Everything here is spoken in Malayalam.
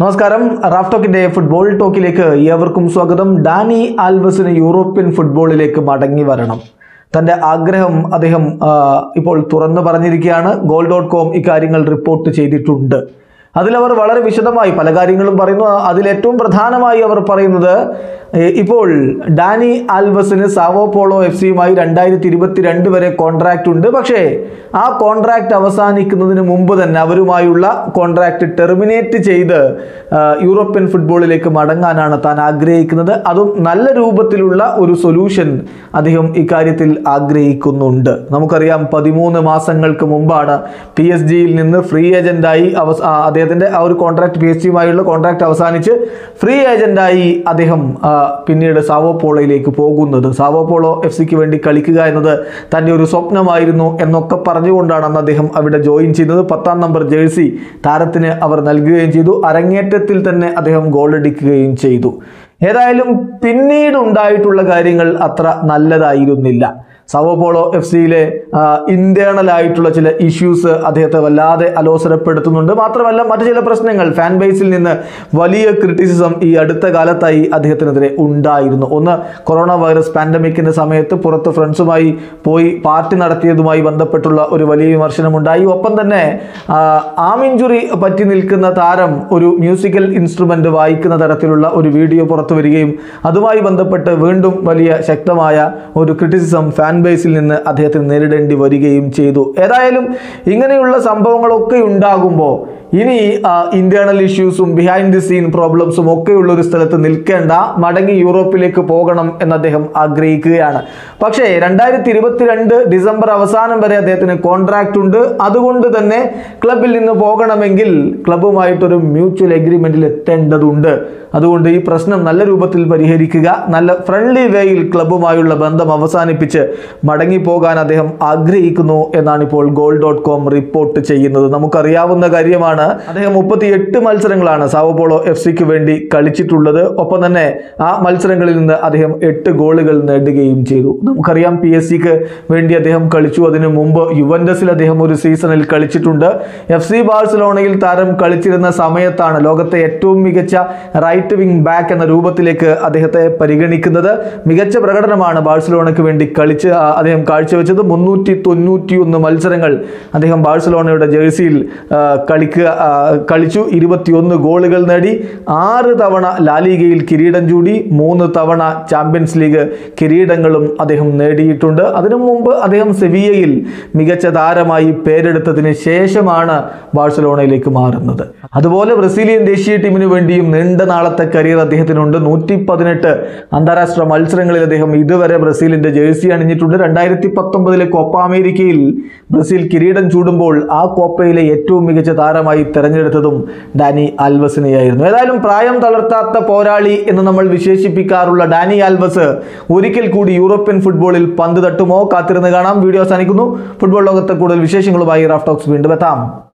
നമസ്കാരം റാഫ് ടോക്കിന്റെ ഫുട്ബോൾ ടോക്കിലേക്ക് ഏവർക്കും സ്വാഗതം ഡാനി ആൽവസിന് യൂറോപ്യൻ ഫുട്ബോളിലേക്ക് മടങ്ങി വരണം തന്റെ ആഗ്രഹം അദ്ദേഹം ആ, ഇപ്പോൾ തുറന്നു പറഞ്ഞിരിക്കുകയാണ് ഗോൾ ഡോട്ട് കോം ഇക്കാര്യങ്ങൾ റിപ്പോർട്ട് ചെയ്തിട്ടുണ്ട് അതിലവർ വളരെ വിശദമായി പല കാര്യങ്ങളും പറയുന്നു അതിൽ ഏറ്റവും പ്രധാനമായി അവർ പറയുന്നത് ഏ, ഇപ്പോൾ ഡാനി ആൽവസിന് സാവോ പോളോ എഫ് സിയുമായി രണ്ടായിരത്തി ഇരുപത്തിരണ്ട് വരെ കോൺട്രാക്റ്റ് ഉണ്ട് പക്ഷേ ആ കോൺട്രാക്റ്റ് അവസാനിക്കുന്നതിന് മുമ്പ് തന്നെ അവരുമായുള്ള കോൺട്രാക്റ്റ് ടെർമിനേറ്റ് ചെയ്ത് ആ, യൂറോപ്യൻ ഫുട്ബോളിലേക്ക് മടങ്ങാനാണ് താൻ ആഗ്രഹിക്കുന്നത് അതും നല്ല രൂപത്തിലുള്ള ഒരു സൊല്യൂഷൻ അദ്ദേഹം ഇക്കാര്യത്തിൽ ആഗ്രഹിക്കുന്നുണ്ട് നമുക്കറിയാം പതിമൂന്ന് മാസങ്ങൾക്ക് മുമ്പാണ് പി എസ് ജിയിൽ നിന്ന് ഫ്രീ ഏജന്റായി അവസ ആ, അദ്ദേഹത്തിന്റെ ആ ഒരു കോൺട്രാക്ട് പി എസ് ജിയുമായുള്ള കോൺട്രാക്ട് അവസാനിച്ച് ഫ്രീ ഏജന്റായി അദ്ദേഹം ആ, പിന്നീട് സാവോ പോളോയിലേക്ക് പോകുന്നത് സാവോ പോളോ എഫ് സിക്ക് വേണ്ടി കളിക്കുക എന്നത് തൻ്റെ ഒരു സ്വപ്നമായിരുന്നു എന്നൊക്കെ പറഞ്ഞുകൊണ്ടാണ് അന്ന് അദ്ദേഹം അവിടെ ജോയിൻ ചെയ്യുന്നത് പത്താം നമ്പർ ജേഴ്സി താരത്തിന് അവർ നൽകുകയും ചെയ്തു അരങ്ങേറ്റത്തിൽ തന്നെ അദ്ദേഹം ഗോൾ അടിക്കുകയും ചെയ്തു ഏതായാലും പിന്നീട് ഉണ്ടായിട്ടുള്ള കാര്യങ്ങൾ അത്ര നല്ലതായിരുന്നില്ല സവോപോളോ എഫ് സിയിലെ ഇന്റേണൽ ആയിട്ടുള്ള ചില ഇഷ്യൂസ് അദ്ദേഹത്തെ വല്ലാതെ അലോസരപ്പെടുത്തുന്നുണ്ട് മാത്രമല്ല മറ്റു ചില പ്രശ്നങ്ങൾ ഫാൻ ബേസിൽ നിന്ന് വലിയ ക്രിറ്റിസിസം ഈ അടുത്ത കാലത്തായി അദ്ദേഹത്തിനെതിരെ ഉണ്ടായിരുന്നു ഒന്ന് കൊറോണ വൈറസ് പാൻഡമിക്കിന്റെ സമയത്ത് പുറത്ത് ഫ്രണ്ട്സുമായി പോയി പാർട്ടി നടത്തിയതുമായി ബന്ധപ്പെട്ടുള്ള ഒരു വലിയ വിമർശനമുണ്ടായി ഒപ്പം തന്നെ ആ, ആം ഇഞ്ചുറി പറ്റി നിൽക്കുന്ന താരം ഒരു മ്യൂസിക്കൽ ഇൻസ്ട്രുമെന്റ് വായിക്കുന്ന തരത്തിലുള്ള ഒരു വീഡിയോ പുറത്തു വരികയും അതുമായി ബന്ധപ്പെട്ട് വീണ്ടും വലിയ ശക്തമായ ഒരു ക്രിറ്റിസിസം ഫാൻ ബേസിൽ നിന്ന് അദ്ദേഹത്തിന് നേരിടേണ്ടി വരികയും ചെയ്തു ഏതായാലും ഇങ്ങനെയുള്ള സംഭവങ്ങളൊക്കെ ഉണ്ടാകുമ്പോൾ ഇനി ഇന്റേണൽ ഇഷ്യൂസും ബിഹൈൻഡ് ദി സീൻ പ്രോബ്ലംസും ഒക്കെയുള്ള ഒരു സ്ഥലത്ത് നിൽക്കേണ്ട മടങ്ങി യൂറോപ്പിലേക്ക് പോകണം എന്ന് അദ്ദേഹം ആഗ്രഹിക്കുകയാണ് പക്ഷേ രണ്ടായിരത്തി ഇരുപത്തിരണ്ട് ഡിസംബർ അവസാനം വരെ അദ്ദേഹത്തിന് കോൺട്രാക്റ്റ് ഉണ്ട് അതുകൊണ്ട് തന്നെ ക്ലബിൽ നിന്ന് പോകണമെങ്കിൽ ക്ലബുമായിട്ടൊരു മ്യൂച്വൽ എഗ്രിമെന്റിൽ എത്തേണ്ടതുണ്ട് അതുകൊണ്ട് ഈ പ്രശ്നം നല്ല രൂപത്തിൽ പരിഹരിക്കുക നല്ല ഫ്രണ്ട്ലി വേയിൽ ക്ലബുമായുള്ള ബന്ധം അവസാനിപ്പിച്ച് മടങ്ങിപ്പോകാൻ അദ്ദേഹം ആഗ്രഹിക്കുന്നു എന്നാണ് ഇപ്പോൾ ഗോൾ ഡോട്ട് കോം റിപ്പോർട്ട് ചെയ്യുന്നത് നമുക്കറിയാവുന്ന കാര്യമാണ് അദ്ദേഹം മുപ്പത്തി എട്ട് മത്സരങ്ങളാണ് സാവോപോളോ എഫ് സിക്ക് വേണ്ടി കളിച്ചിട്ടുള്ളത് ഒപ്പം തന്നെ ആ മത്സരങ്ങളിൽ നിന്ന് അദ്ദേഹം എട്ട് ഗോളുകൾ നേടുകയും ചെയ്തു നമുക്കറിയാം പി എസ് സിക്ക് വേണ്ടി അദ്ദേഹം കളിച്ചു അതിനു മുമ്പ് യുവൻഡസിൽ അദ്ദേഹം ഒരു സീസണിൽ കളിച്ചിട്ടുണ്ട് എഫ് സി ബാഴ്സലോണയിൽ താരം കളിച്ചിരുന്ന സമയത്താണ് ലോകത്തെ ഏറ്റവും മികച്ച റൈറ്റ് വിങ് ബാക്ക് എന്ന രൂപത്തിലേക്ക് അദ്ദേഹത്തെ പരിഗണിക്കുന്നത് മികച്ച പ്രകടനമാണ് ബാഴ്സലോണയ്ക്ക് വേണ്ടി കളിച്ച് ആ, അദ്ദേഹം കാഴ്ചവെച്ചത് മുന്നൂറ്റി തൊണ്ണൂറ്റി ഒന്ന് മത്സരങ്ങൾ അദ്ദേഹം ബാഴ്സലോണയുടെ ജേഴ്സിയിൽ ആ, കളിക്കുക ആ, കളിച്ചു ഇരുപത്തിയൊന്ന് ഗോളുകൾ നേടി ആറ് തവണ ലാലിഗയിൽ കിരീടം ചൂടി മൂന്ന് തവണ ചാമ്പ്യൻസ് ലീഗ് കിരീടങ്ങളും അദ്ദേഹം നേടിയിട്ടുണ്ട് അതിനു മുമ്പ് അദ്ദേഹം സെവിയയിൽ മികച്ച താരമായി പേരെടുത്തതിന് ശേഷമാണ് ബാഴ്സലോണയിലേക്ക് മാറുന്നത് അതുപോലെ ബ്രസീലിയൻ ദേശീയ ടീമിന് വേണ്ടിയും നീണ്ട നാളത്തെ കരിയർ അദ്ദേഹത്തിനുണ്ട് നൂറ്റി പതിനെട്ട് അന്താരാഷ്ട്ര മത്സരങ്ങളിൽ അദ്ദേഹം ഇതുവരെ ബ്രസീലിന്റെ ജേഴ്സി അണിഞ്ഞിട്ടുണ്ട് രണ്ടായിരത്തി പത്തൊമ്പതിലെ കോപ്പ അമേരിക്കയിൽ ബ്രസീൽ കിരീടം ചൂടുമ്പോൾ ആ കോപ്പയിലെ ഏറ്റവും മികച്ച താരമായി തെരഞ്ഞെടുത്തതും ഡാനി ആൽവസിനെയായിരുന്നു ഏതായാലും പ്രായം തളർത്താത്ത പോരാളി എന്ന് നമ്മൾ വിശേഷിപ്പിക്കാറുള്ള ഡാനി ആൽവസ് ഒരിക്കൽ കൂടി യൂറോപ്യൻ ഫുട്ബോളിൽ പന്ത് തട്ടുമോ കാത്തിരുന്ന് കാണാം വീഡിയോ അവസാനിക്കുന്നു ഫുട്ബോൾ ലോകത്തെ കൂടുതൽ വിശേഷങ്ങളുമായി റാഫ് ടോക്സ് വീണ്ടും എത്താം